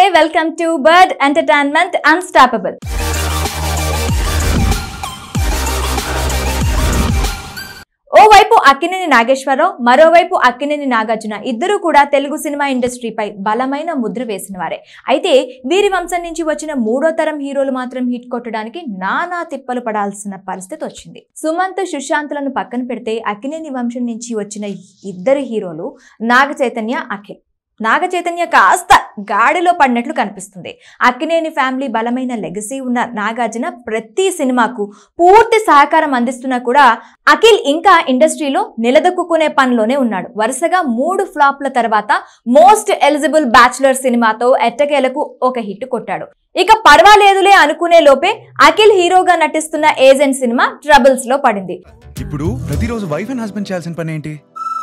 welcome to bird entertainment unstoppable ఓవైపు అక్కినేని నాగేశ్వరరావు మరోవైపు అక్కినేని నాగార్జున ఇద్దరు కూడా తెలుగు సినిమా ఇండస్ట్రీపై బలమైన ముద్ర వేసిన వారే అయితే వీరి వంశం నుంచి వచ్చిన మూడో తరం హీరోలు మాత్రం హిట్ కొట్టడానికి నానా తిప్పలు పడాల్సిన పరిస్థితి వచ్చింది సుమంత్ సుశాంత్లను పక్కన పెడితే అక్కినేని వంశం నుంచి వచ్చిన ఇద్దరు హీరోలు నాగ చైతన్య అఖిల్ నాగ చైతన్య కాస్త గాడిలో పడినట్లు కనిపిస్తుంది అక్కినేని ఫ్యామిలీ బలమైన లెగసీ ఉన్న నాగార్జున ప్రతి సినిమాకు పూర్తి సహకారం అందిస్తున్నా కూడా అఖిల్ ఇంకా ఇండస్ట్రీలో నిలదొక్కునే పనిలోనే ఉన్నాడు వరుసగా మూడు ఫ్లాప్ల తర్వాత మోస్ట్ ఎలిజిబుల్ బ్యాచులర్ సినిమాతో ఎట్టకేలకు ఒక హిట్ కొట్టాడు ఇక పర్వాలేదులే అనుకునే లోపే అఖిల్ హీరోగా నటిస్తున్న ఏజెంట్ సినిమా ట్రబుల్స్ లో పడింది ఇప్పుడు ప్రతిరోజు వైఫ్ అండ్ హస్బెండ్ చేయాల్సిన పని ఏంటి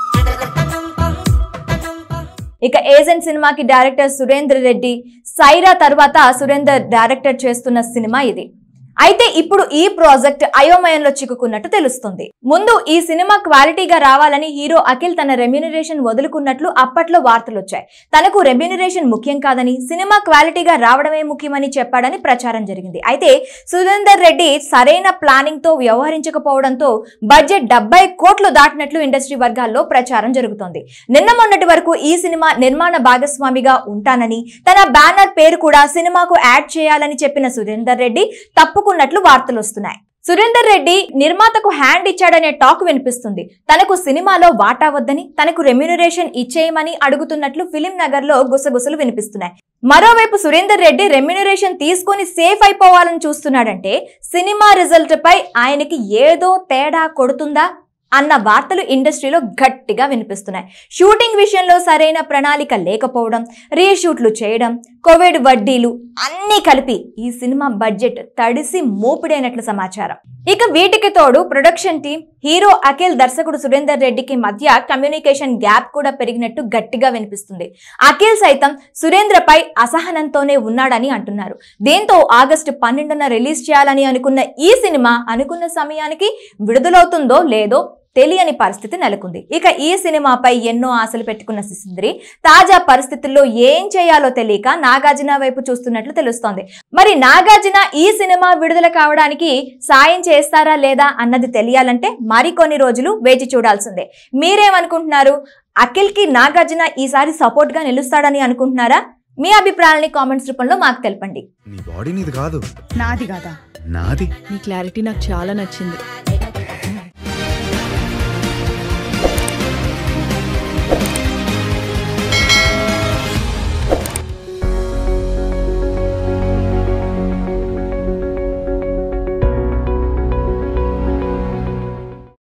ఇక ఏజెంట్ సినిమాకి డైరెక్టర్ సురేంద్ర రెడ్డి సైరా తర్వాత సురేందర్ డైరెక్టర్ చేస్తున్న సినిమా ఇది అయితే ఇప్పుడు ఈ ప్రాజెక్ట్ అయోమయంలో చిక్కుకున్నట్టు తెలుస్తుంది ముందు ఈ సినిమా క్వాలిటీగా రావాలని హీరో అఖిల్ తన రెమ్యూనరేషన్ వదులుకున్నట్లు అప్పట్లో వార్తలు వచ్చాయి తనకు రెమ్యూనరేషన్ ముఖ్యం కాదని సినిమా క్వాలిటీగా రావడమే ముఖ్యమని చెప్పాడని ప్రచారం జరిగింది అయితే సురేందర్ రెడ్డి సరైన ప్లానింగ్ తో వ్యవహరించకపోవడంతో బడ్జెట్ డెబ్బై కోట్లు దాటినట్లు ఇండస్ట్రీ వర్గాల్లో ప్రచారం జరుగుతోంది నిన్న మొన్నటి వరకు ఈ సినిమా నిర్మాణ భాగస్వామిగా ఉంటానని తన బ్యానర్ పేరు కూడా సినిమాకు యాడ్ చేయాలని చెప్పిన సురేందర్ రెడ్డి తప్పుకున్నట్లు వార్తలు వస్తున్నాయి సురేందర్ రెడ్డి నిర్మాతకు హ్యాండ్ ఇచ్చాడనే టాక్ వినిపిస్తుంది తనకు సినిమాలో వాటా వద్దని తనకు రెమ్యూనరేషన్ ఇచ్చేయమని అడుగుతున్నట్లు ఫిలిం నగర్ లో గుసగుసలు వినిపిస్తున్నాయి మరోవైపు సురేందర్ రెడ్డి రెమ్యూనరేషన్ తీసుకొని సేఫ్ అయిపోవాలని చూస్తున్నాడంటే సినిమా రిజల్ట్ పై ఆయనకి ఏదో తేడా కొడుతుందా అన్న వార్తలు ఇండస్ట్రీలో గట్టిగా వినిపిస్తున్నాయి షూటింగ్ విషయంలో సరైన ప్రణాళిక లేకపోవడం రీషూట్లు చేయడం కోవిడ్ వడ్డీలు అన్నీ కలిపి ఈ సినిమా బడ్జెట్ తడిసి మోపిడైనట్లు సమాచారం ఇక వీటికి తోడు ప్రొడక్షన్ టీం హీరో అఖిల్ దర్శకుడు సురేందర్ రెడ్డికి మధ్య కమ్యూనికేషన్ గ్యాప్ కూడా పెరిగినట్టు గట్టిగా వినిపిస్తుంది అఖిల్ సైతం సురేంద్రపై అసహనంతోనే ఉన్నాడని అంటున్నారు దీంతో ఆగస్టు పన్నెండున రిలీజ్ చేయాలని అనుకున్న ఈ సినిమా అనుకున్న సమయానికి విడుదలవుతుందో లేదో తెలియని పరిస్థితి నెలకొంది ఇక ఈ సినిమాపై ఎన్నో ఆశలు పెట్టుకున్న సిసింద్రి తాజా పరిస్థితుల్లో ఏం చేయాలో తెలియక నాగార్జున వైపు చూస్తున్నట్లు తెలుస్తోంది మరి నాగార్జున ఈ సినిమా విడుదల కావడానికి సాయం చేస్తారా లేదా అన్నది తెలియాలంటే మరికొన్ని రోజులు వేచి చూడాల్సిందే మీరేమనుకుంటున్నారు అఖిల్ కి నాగార్జున ఈసారి సపోర్ట్ గా నిలుస్తాడని అనుకుంటున్నారా మీ అభిప్రాయాలని కామెంట్స్ రూపంలో మాకు తెలపండి నీ బాడీ నీది కాదు నాది కాదా నాది నీ క్లారిటీ నాకు చాలా నచ్చింది